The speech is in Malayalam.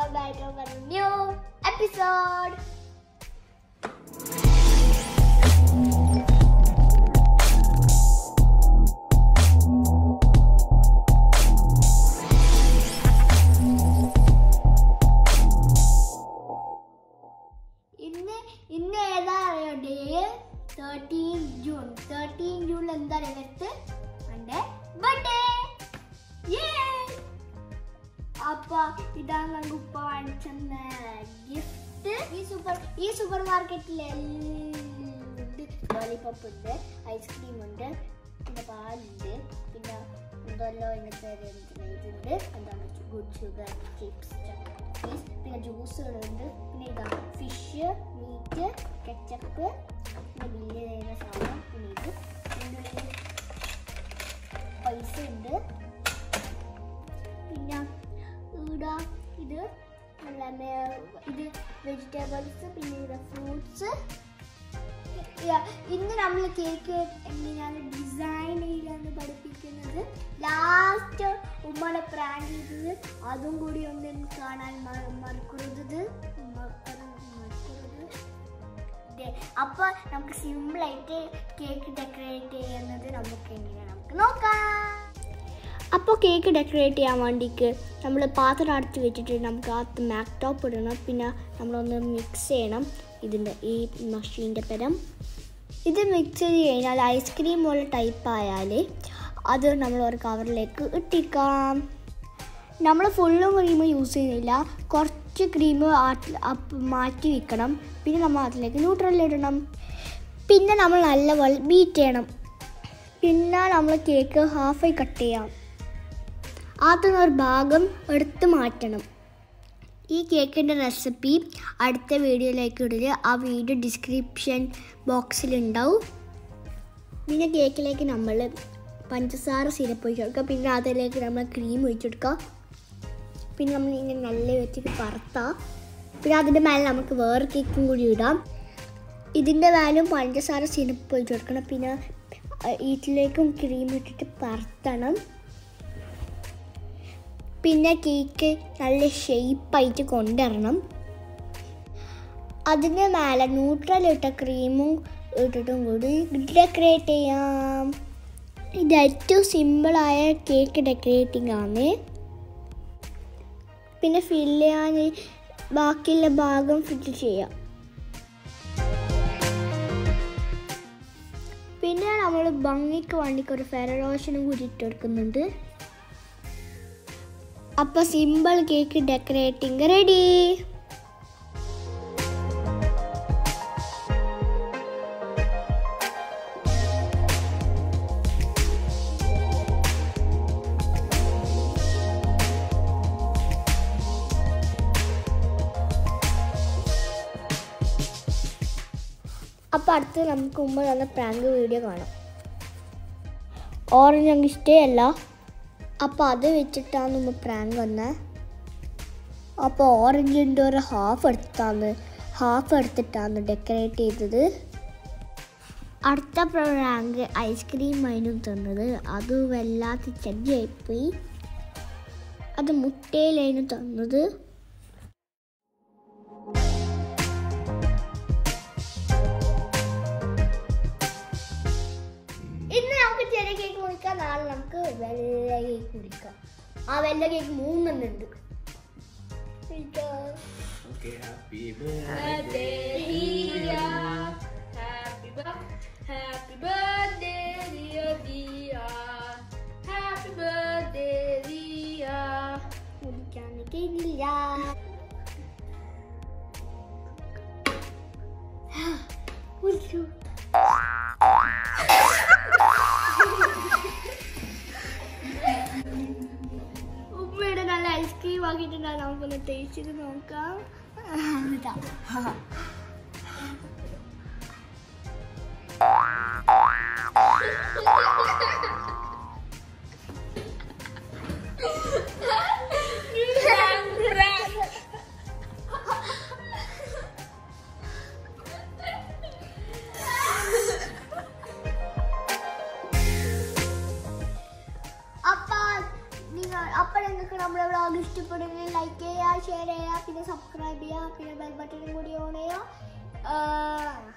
welcome back to our new episode. ഇന്ന് ഇന്ന് ഏതാ അറിയോ ഡേ തേർട്ടീൻ ജൂൺ തേർട്ടീൻ ജൂണിൽ എന്താ അറിയാത്ത എൻ്റെ ബർത്ത്ഡേ അപ്പൊ ഇതാണ് നമുക്ക് ഉപ്പ വാങ്ങിച്ചെന്ന ഗിഫ്റ്റ് ഈ സൂപ്പർ ഈ സൂപ്പർ മാർക്കറ്റിൽ ലോലിപോപ്പ് ഉണ്ട് ഐസ്ക്രീം ഉണ്ട് പിന്നെ പാലുണ്ട് പിന്നെ എന്തല്ലോ ഇന്നത്തെ ഇതുണ്ട് എന്താണ് ഗുഡ് ഷുഗർ ചിപ്സ് ചീസ് പിന്നെ ജ്യൂസുകളുണ്ട് പിന്നെ ഇതാണ് ഫിഷ് മീറ്റ് കെച്ചപ്പ് പിന്നെ ബില്ല് ചെയ്യുന്ന സാധനം പിന്നെ ഇത് ഇതിൻ്റെ ഉള്ളിൽ പൈസ ഉണ്ട് പിന്നെ ഇവിടെ ഇത് നല്ല മേ- ഇത് വെജിറ്റബിൾസ് പിന്നെ ഇവിടെ ഫ്രൂട്ട്സ് ഇന്ന് നമ്മൾ കേക്ക് എങ്ങനെയാണ് ഡിസൈൻ ചെയ്യാന്ന് പഠിപ്പിക്കുന്നത് ലാസ്റ്റ് ഉമ്മളെ പ്രാങ്ക് ചെയ്തത് അതും കൂടി ഒന്ന് കാണാൻ മ- മറക്കരുത് മറക്കരുത് മറക്കരുത് ദേ, അപ്പൊ നമുക്ക് സിമ്പിൾ ആയിട്ട് കേക്ക് ഡെക്കറേറ്റ് ചെയ്യുന്നത് നമുക്ക് എങ്ങനെയാണ് നമുക്ക് നോക്കാം അപ്പോൾ കേക്ക് ഡെക്കറേറ്റ് ചെയ്യാൻ വേണ്ടിക്ക് നമ്മൾ പാത്രം അടച്ച് വെച്ചിട്ട് നമുക്ക് അകത്ത് മാക്ടോപ്പ് ഇടണം പിന്നെ നമ്മളൊന്ന് മിക്സ് ചെയ്യണം ഇതിൻ്റെ ഈ മഷീൻ്റെ പരം ഇത് മിക്സ് ചെയ്ത് കഴിഞ്ഞാൽ ഐസ്ക്രീം പോലെ ടൈപ്പ് ആയാൽ അത് നമ്മൾ ഒരു കവറിലേക്ക് ഇട്ടിക്കാം നമ്മൾ ഫുള്ളും ക്രീം യൂസ് ചെയ്യുന്നില്ല കുറച്ച് ക്രീം മാറ്റി വെക്കണം പിന്നെ നമ്മൾ അതിലേക്ക് ന്യൂട്രൽ ഇടണം പിന്നെ നമ്മൾ നല്ലപോലെ ബീറ്റ് ചെയ്യണം പിന്നെ നമ്മൾ കേക്ക് ഹാഫായി കട്ട് ചെയ്യാം ആദ്യം ഒരു ഭാഗം എടുത്ത് മാറ്റണം ഈ കേക്കിൻ്റെ റെസിപ്പി അടുത്ത വീഡിയോയിലേക്ക് ഇടല് ആ വീഡിയോ ഡിസ്ക്രിപ്ഷൻ ബോക്സിലുണ്ടാവും പിന്നെ കേക്കിലേക്ക് നമ്മൾ പഞ്ചസാര സിരപ്പ് ഒഴിച്ച് കൊടുക്കുക പിന്നെ അതിലേക്ക് നമ്മൾ ക്രീം ഒഴിച്ചെടുക്കുക പിന്നെ നമ്മൾ ഇങ്ങനെ നല്ല വെച്ചിട്ട് പറത്താം പിന്നെ അതിൻ്റെ മേലെ നമുക്ക് വേറെ കേക്കും കൂടി ഇടാം ഇതിൻ്റെ മേലും പഞ്ചസാര സിരപ്പ് ഒഴിച്ച് കൊടുക്കണം പിന്നെ ഇതിലേക്കും ക്രീം ഇട്ടിട്ട് പറത്തണം പിന്നെ കേക്ക് നല്ല ഷേപ്പായിട്ട് കൊണ്ടുവരണം അതിന് മേലെ ന്യൂട്രൽ ഇട്ട ക്രീമും ഇട്ടിട്ടും കൂടി ഡെക്കറേറ്റ് ചെയ്യാം ഇത് ഏറ്റവും സിമ്പിളായ കേക്ക് ഡെക്കറേറ്റിംഗ് ആണ് പിന്നെ ഫില്ല് ചെയ്യാൻ ബാക്കിയുള്ള ഭാഗം ഫില്ല് ചെയ്യാം പിന്നെ നമ്മൾ ഭംഗിക്ക് വേണ്ടിക്ക് ഒരു ഫെററോഷനും കൂടി ഇട്ട് കൊടുക്കുന്നുണ്ട് അപ്പോൾ സിമ്പിൾ കേക്ക് ഡെക്കറേറ്റിംഗ് റെഡി അപ്പോൾ അടുത്ത് നമുക്ക് മുമ്പ് തന്ന പ്രാങ്ക് വീഡിയോ കാണാം ഓറഞ്ച് ഞങ്ങൾക്ക് ഇഷ്ടമല്ല അപ്പോൾ അത് വെച്ചിട്ടാണ് നമ്മൾ പ്രാങ്ക് വന്നത് അപ്പോൾ ഓറഞ്ചിൻ്റെ ഒരു ഹാഫ് എടുത്താണ് ഹാഫ് എടുത്തിട്ടാണ് ഡെക്കറേറ്റ് ചെയ്തത് അടുത്ത പ്രാങ്ക് ഐസ്ക്രീം അതിനും തന്നത് അത് വല്ലാത്ത ചതിയായിപ്പോയി അത് മുട്ടയിലായിരുന്നു തന്നത് ഇന്ന് നമുക്ക് ചെറിയ കേക്ക് മുറിക്കാം നാളെ നമുക്ക് വെള്ള കേക്ക് മുറിക്കാം ആ വെള്ള കേക്ക് മൂന്നെണ്ണം ഉണ്ട് Okay, happy Birthday, Dia. Happy birthday, happy birthday, dear Dia. Happy birthday, Dia. മുറിക്കാൻ കേക്കില്ല മുറിച്ചു ഉമ്മയുടെ നല്ല ഐസ്ക്രീം ആക്കിയിട്ടുണ്ടാകും നമുക്കൊന്ന് ടേസ്റ്റ് ചെയ്ത് നോക്കാം ഇതാ. അപ്പ നിങ്ങൾ അപ്പ നിങ്ങൾക്ക് നമ്മുടെ വ്ളോഗ് ഇഷ്ടപ്പെടുന്നെങ്കിൽ ലൈക്ക് ചെയ്യുക ഷെയർ ചെയ്യുക പിന്നെ സബ്സ്ക്രൈബ് ചെയ്യുക പിന്നെ ബെൽ ബട്ടണും കൂടി ഓൺ ചെയ്യുക